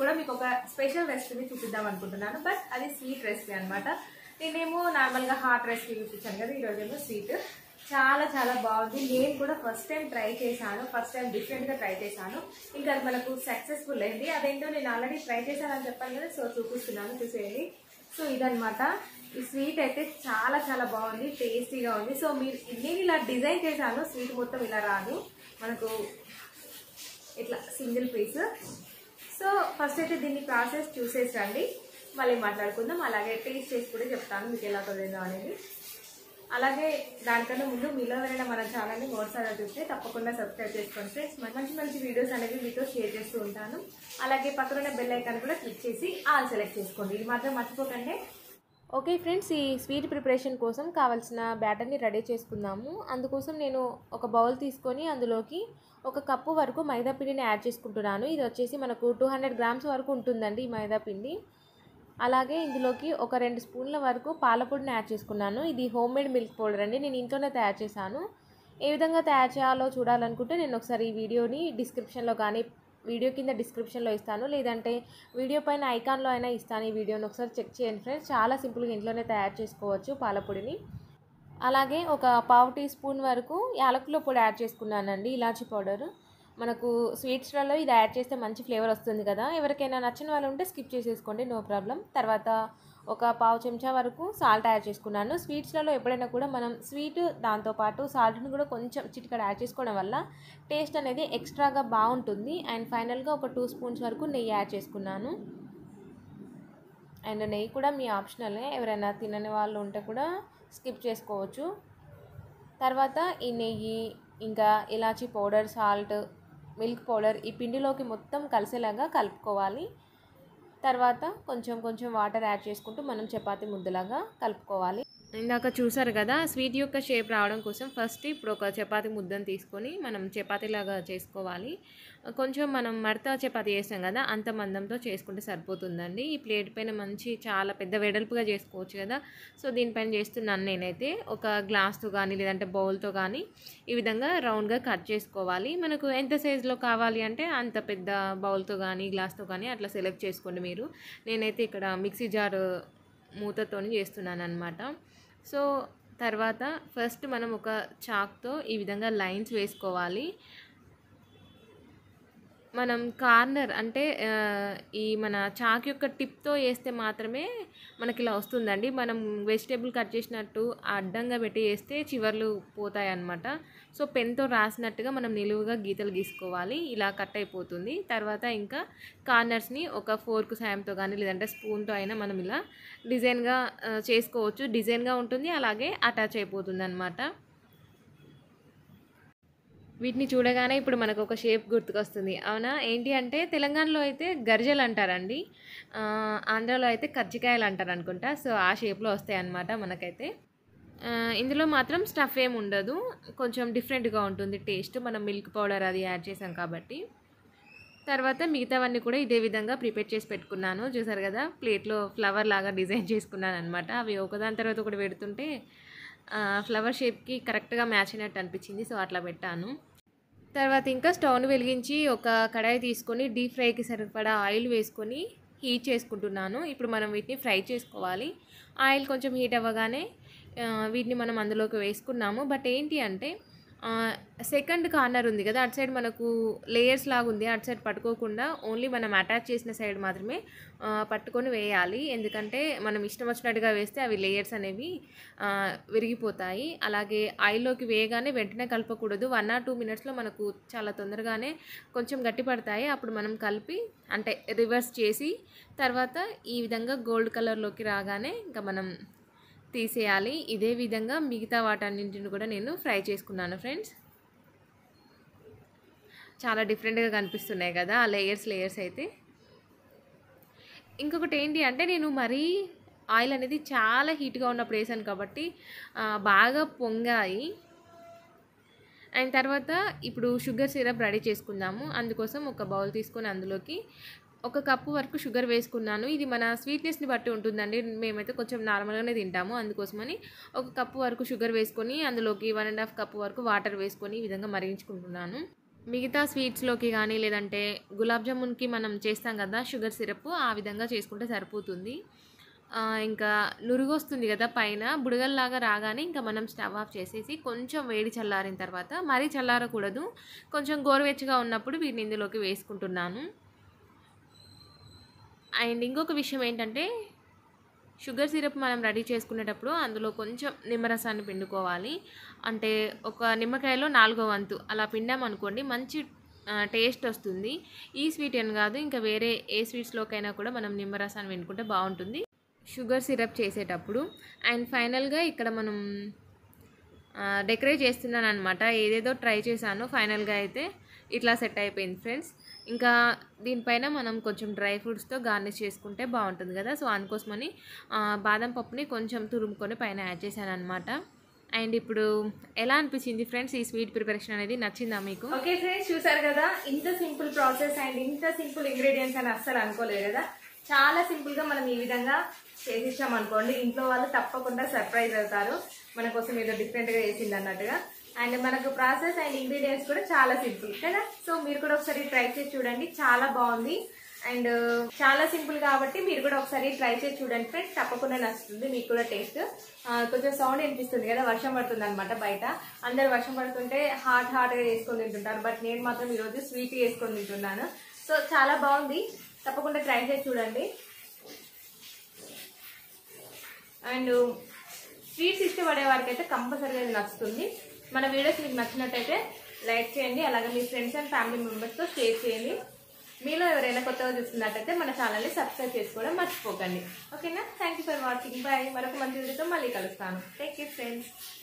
కూడా మీకు ఒక స్పెషల్ రెసిపీని చూపిద్దాం అనుకుంటున్నాను బట్ అది స్వీట్ రెసిపీ అనమాట నేనేమో నార్మల్గా హాట్ రెసిపీ చూపించాను కదా ఈరోజేమో స్వీట్ చాలా చాలా బాగుంది నేను కూడా ఫస్ట్ టైం ట్రై చేశాను ఫస్ట్ టైం డిఫరెంట్గా ట్రై చేశాను ఇంకా అది మనకు సక్సెస్ఫుల్ అయింది అదేంటో నేను ఆల్రెడీ ట్రై చేశానని చెప్పాను కదా సో చూపిస్తున్నాను చూసేయండి సో ఇదనమాట ఈ స్వీట్ అయితే చాలా చాలా బాగుంది టేస్టీగా ఉంది సో మీరు నేను ఇలా డిజైన్ చేశాను స్వీట్ మొత్తం ఇలా రాదు మనకు ఇట్లా సింగిల్ పీస్ సో ఫస్ట్ అయితే దీన్ని ప్రాసెస్ చూసేసి రండి మళ్ళీ మాట్లాడుకుందాం అలాగే టేస్ట్ చేసి కూడా చెప్తాను మీకు ఎలా కుదిరిందో అనేది అలాగే దానికన్నా ముందు మీలో ఎవరైనా మన ఛానల్ని మరోసారి చూస్తే తప్పకుండా సబ్స్క్రైబ్ చేసుకోండి ఫ్రెండ్స్ మంచి మంచి వీడియోస్ అనేవి మీతో షేర్ చేస్తూ ఉంటాను అలాగే పక్కన బెల్ ఐకాన్ కూడా క్లిక్ చేసి ఆల్ సెలెక్ట్ చేసుకోండి ఇది మాత్రం మర్చిపోకండి ఓకే ఫ్రెండ్స్ ఈ స్వీట్ ప్రిపరేషన్ కోసం కావాల్సిన బ్యాటర్ని రెడీ చేసుకుందాము అందుకోసం నేను ఒక బౌల్ తీసుకొని అందులోకి ఒక కప్పు వరకు మైదా పిండిని యాడ్ చేసుకుంటున్నాను ఇది వచ్చేసి మనకు టూ హండ్రెడ్ గ్రామ్స్ వరకు ఉంటుందండి ఈ మైదా పిండి అలాగే ఇందులోకి ఒక రెండు స్పూన్ల వరకు పాలపొడిని యాడ్ చేసుకున్నాను ఇది హోమ్ మేడ్ మిల్క్ పౌడర్ అండి నేను ఇంట్లోనే తయారు చేశాను ఏ విధంగా తయారు చేయాలో చూడాలనుకుంటే నేను ఒకసారి ఈ వీడియోని డిస్క్రిప్షన్లో కానీ వీడియో కింద డిస్క్రిప్షన్లో ఇస్తాను లేదంటే వీడియో పైన ఐకాన్లో అయినా ఇస్తాను ఈ వీడియోని ఒకసారి చెక్ చేయండి ఫ్రెండ్స్ చాలా సింపుల్గా ఇంట్లోనే తయారు చేసుకోవచ్చు పాలపొడిని అలాగే ఒక పావు టీ స్పూన్ వరకు యాలకుల పొడి యాడ్ చేసుకున్నానండి ఇలాచీ పౌడర్ మనకు స్వీట్స్లలో ఇది యాడ్ చేస్తే మంచి ఫ్లేవర్ వస్తుంది కదా ఎవరికైనా నచ్చిన వాళ్ళు ఉంటే స్కిప్ చేసేసుకోండి నో ప్రాబ్లం తర్వాత ఒక పావు చెంచా వరకు సాల్ట్ యాడ్ చేసుకున్నాను స్వీట్స్లలో ఎప్పుడైనా కూడా మనం స్వీట్ దాంతోపాటు సాల్ట్ని కూడా కొంచెం చిటికడ యాడ్ చేసుకోవడం వల్ల టేస్ట్ అనేది ఎక్స్ట్రాగా బాగుంటుంది అండ్ ఫైనల్గా ఒక టూ స్పూన్స్ వరకు నెయ్యి యాడ్ చేసుకున్నాను అండ్ నెయ్యి కూడా మీ ఆప్షనలే ఎవరైనా తినని వాళ్ళు ఉంటే కూడా స్కిప్ చేసుకోవచ్చు తర్వాత ఈ నెయ్యి ఇంకా ఇలాచీ పౌడర్ సాల్ట్ మిల్క్ పౌడర్ ఈ పిండిలోకి మొత్తం కలిసేలాగా కలుపుకోవాలి తర్వాత కొంచెం కొంచెం వాటర్ యాడ్ చేసుకుంటూ మనం చపాతీ ముద్దలాగా కలుపుకోవాలి ఇందాక చూసారు కదా స్వీట్ యొక్క షేప్ రావడం కోసం ఫస్ట్ ఇప్పుడు ఒక చపాతీ ముద్దను తీసుకొని మనం చపాతీలాగా చేసుకోవాలి కొంచెం మనం మడత చపాతీ చేస్తాం కదా అంత మందంతో చేసుకుంటే సరిపోతుందండి ఈ ప్లేట్ పైన మంచి చాలా పెద్ద వెడల్పుగా చేసుకోవచ్చు కదా సో దీనిపైన చేస్తున్నాను నేనైతే ఒక గ్లాస్తో కానీ లేదంటే బౌల్తో కానీ ఈ విధంగా రౌండ్గా కట్ చేసుకోవాలి మనకు ఎంత సైజులో కావాలి అంటే అంత పెద్ద బౌల్తో కానీ గ్లాస్తో కానీ అట్లా సెలెక్ట్ చేసుకోండి మీరు నేనైతే ఇక్కడ మిక్సీ జార్ మూతతోని చేస్తున్నాను అనమాట సో తర్వాత ఫస్ట్ మనం ఒక చాక్తో ఈ విధంగా లైన్స్ వేసుకోవాలి మనం కార్నర్ అంటే ఆ, ఈ మన చాక్ యొక్క టిప్తో వేస్తే మాత్రమే మనకి ఇలా వస్తుందండి మనం వెజిటేబుల్ కట్ చేసినట్టు అడ్డంగా పెట్టి వేస్తే చివర్లు పోతాయి అన్నమాట సో పెన్తో రాసినట్టుగా మనం నిలువుగా గీతలు గీసుకోవాలి ఇలా కట్ అయిపోతుంది తర్వాత ఇంకా కార్నర్స్ని ఒక ఫోర్క్ సాయంతో కానీ లేదంటే స్పూన్తో అయినా మనం ఇలా డిజైన్గా ఆ, చేసుకోవచ్చు డిజైన్గా ఉంటుంది అలాగే అటాచ్ అయిపోతుంది అనమాట వీటిని చూడగానే ఇప్పుడు మనకు ఒక షేప్ గుర్తుకొస్తుంది అవునా ఏంటి అంటే తెలంగాణలో అయితే గర్జలు అంటారండి ఆ, ఆంధ్రాలో అయితే కజ్జికాయలు అంటారు అనుకుంటా సో ఆ షేప్లో వస్తాయి అన్నమాట మనకైతే ఆ, ఇందులో మాత్రం స్టఫ్ ఏమి ఉండదు కొంచెం డిఫరెంట్గా ఉంటుంది టేస్ట్ మనం మిల్క్ పౌడర్ అది యాడ్ చేసాం కాబట్టి తర్వాత మిగతావన్నీ కూడా ఇదే విధంగా ప్రిపేర్ చేసి పెట్టుకున్నాను చూసారు కదా ప్లేట్లో ఫ్లవర్ లాగా డిజైన్ చేసుకున్నాను అనమాట అవి ఒకదాని తర్వాత ఒకటి పెడుతుంటే ఫ్లవర్ షేప్కి కరెక్ట్గా మ్యాచ్ అయినట్టు అనిపించింది సో అట్లా పెట్టాను తర్వాత ఇంకా స్టవ్ను వెలిగించి ఒక కడాయి తీసుకొని డీప్ ఫ్రైకి సరిపడా ఆయిల్ వేసుకొని హీట్ చేసుకుంటున్నాను ఇప్పుడు మనం వీటిని ఫ్రై చేసుకోవాలి ఆయిల్ కొంచెం హీట్ అవ్వగానే ఆ, వీటిని మనం అందులోకి వేసుకున్నాము బట్ ఏంటి అంటే సెకండ్ కార్నర్ ఉంది కదా అటు సైడ్ మనకు లేయర్స్ లాగా ఉంది అటు సైడ్ పట్టుకోకుండా ఓన్లీ మనం అటాచ్ చేసిన సైడ్ మాత్రమే ఆ, పట్టుకొని వేయాలి ఎందుకంటే మనం ఇష్టం వచ్చినట్టుగా వేస్తే అవి లేయర్స్ అనేవి ఆ, విరిగిపోతాయి అలాగే ఆయిల్లోకి వేయగానే వెంటనే కలపకూడదు వన్ ఆర్ టూ మినిట్స్లో మనకు చాలా తొందరగానే కొంచెం గట్టి పడతాయి అప్పుడు మనం కలిపి అంటే రివర్స్ చేసి తర్వాత ఈ విధంగా గోల్డ్ కలర్లోకి రాగానే ఇంకా మనం తీసేయాలి ఇదే విధంగా మిగతా వాటన్నింటిని కూడా నేను ఫ్రై చేసుకున్నాను ఫ్రెండ్స్ చాలా డిఫరెంట్గా కనిపిస్తున్నాయి కదా ఆ లేయర్స్ లేయర్స్ అయితే ఇంకొకటి ఏంటి అంటే నేను మరీ ఆయిల్ అనేది చాలా హీట్గా ఉన్నప్పుడు వేసాను కాబట్టి ఆ, బాగా పొంగాయి అండ్ తర్వాత ఇప్పుడు షుగర్ సిరప్ రెడీ చేసుకుందాము అందుకోసం ఒక బౌల్ తీసుకొని అందులోకి ఒక కప్పు వరకు షుగర్ వేసుకున్నాను ఇది మన స్వీట్నెస్ని బట్టి ఉంటుందండి మేమైతే కొంచెం నార్మల్గానే తింటాము అందుకోసమని ఒక కప్పు వరకు షుగర్ వేసుకొని అందులోకి వన్ అండ్ హాఫ్ కప్పు వరకు వాటర్ వేసుకొని ఈ విధంగా మరిగించుకుంటున్నాను మిగతా స్వీట్స్లోకి కానీ లేదంటే గులాబ్ జామున్కి మనం చేస్తాం కదా షుగర్ సిరప్ ఆ విధంగా చేసుకుంటే సరిపోతుంది ఆ, ఇంకా నురుగు వస్తుంది కదా పైన బుడగల్లాగా రాగానే ఇంకా మనం స్టవ్ ఆఫ్ చేసేసి కొంచెం వేడి చల్లారిన తర్వాత మరీ చల్లారకూడదు కొంచెం గోరువెచ్చగా ఉన్నప్పుడు వీటిని ఇందులోకి వేసుకుంటున్నాను అండ్ ఇంకొక విషయం ఏంటంటే షుగర్ సిరప్ మనం రెడీ చేసుకునేటప్పుడు అందులో కొంచెం నిమ్మరసాన్ని పిండుకోవాలి అంటే ఒక నిమ్మకాయలో నాలుగో వంతు అలా పిండామనుకోండి మంచి ఆ, టేస్ట్ వస్తుంది ఈ స్వీట్ అని కాదు ఇంకా వేరే ఏ స్వీట్స్లోకైనా కూడా మనం నిమ్మరసాన్ని పిండుకుంటే బాగుంటుంది షుగర్ సిరప్ చేసేటప్పుడు అండ్ ఫైనల్గా ఇక్కడ మనం ఆ, డెకరేట్ చేస్తున్నాను అనమాట ఏదేదో ట్రై చేశాను ఫైనల్గా అయితే ఇట్లా సెట్ అయిపోయింది ఫ్రెండ్స్ ఇంకా దీనిపైన మనం కొంచెం డ్రై ఫ్రూట్స్తో గార్నిష్ చేసుకుంటే బాగుంటుంది కదా సో అందుకోసమని ఆ, బాదం పప్పుని కొంచెం తురుముకొని పైన యాడ్ చేశాను అనమాట అండ్ ఇప్పుడు ఎలా అనిపించింది ఫ్రెండ్స్ ఈ స్వీట్ ప్రిపరేషన్ అనేది నచ్చిందా మీకు ఓకే ఫ్రెండ్స్ చూసారు కదా ఇంత సింపుల్ ప్రాసెస్ అండ్ ఇంత సింపుల్ ఇంగ్రీడియంట్స్ అని అస్సలు అనుకోలేదు కదా చాలా సింపుల్ గా మనం ఈ విధంగా చేసిచ్చాం అనుకోండి ఇంట్లో వాళ్ళు తప్పకుండా సర్ప్రైజ్ అవుతారు మన కోసం ఏదో డిఫరెంట్ గా చేసింది అన్నట్టుగా అండ్ మనకు ప్రాసెస్ అండ్ ఇంగ్రీడియంట్స్ కూడా చాలా సింపుల్ కదా సో మీరు కూడా ఒకసారి ట్రై చేసి చూడండి చాలా బాగుంది అండ్ చాలా సింపుల్ కాబట్టి మీరు కూడా ఒకసారి ట్రై చేసి చూడండి ఫ్రెండ్స్ తప్పకుండా నచ్చుతుంది మీకు కూడా టేస్ట్ కొంచెం సౌండ్ వినిపిస్తుంది కదా వర్షం పడుతుంది అనమాట బయట అందరు వర్షం పడుతుంటే హాట్ హాట్ గా చేసుకొని తింటుంటారు బట్ నేను మాత్రం ఈరోజు స్వీట్ చేసుకొని తింటున్నాను సో చాలా బాగుంది తప్పకుండా ట్రై చేసి చూడండి అండ్ స్వీట్స్ ఇష్టపడే వారికి అయితే కంపల్సరీగా ఇది నచ్చుతుంది మన వీడియోస్ మీకు నచ్చినట్టయితే లైక్ చేయండి అలాగే మీ ఫ్రెండ్స్ అండ్ ఫ్యామిలీ మెంబర్స్తో షేర్ చేయండి మీలో ఎవరైనా కొత్తగా చూస్తున్నట్టయితే మన ఛానల్ని సబ్స్క్రైబ్ చేసుకోవడం మర్చిపోకండి ఓకేనా thank you for watching bye మరొక మంచి వీడియోతో మళ్ళీ కలుస్తాను టేక్ కేర్ ఫ్రెండ్స్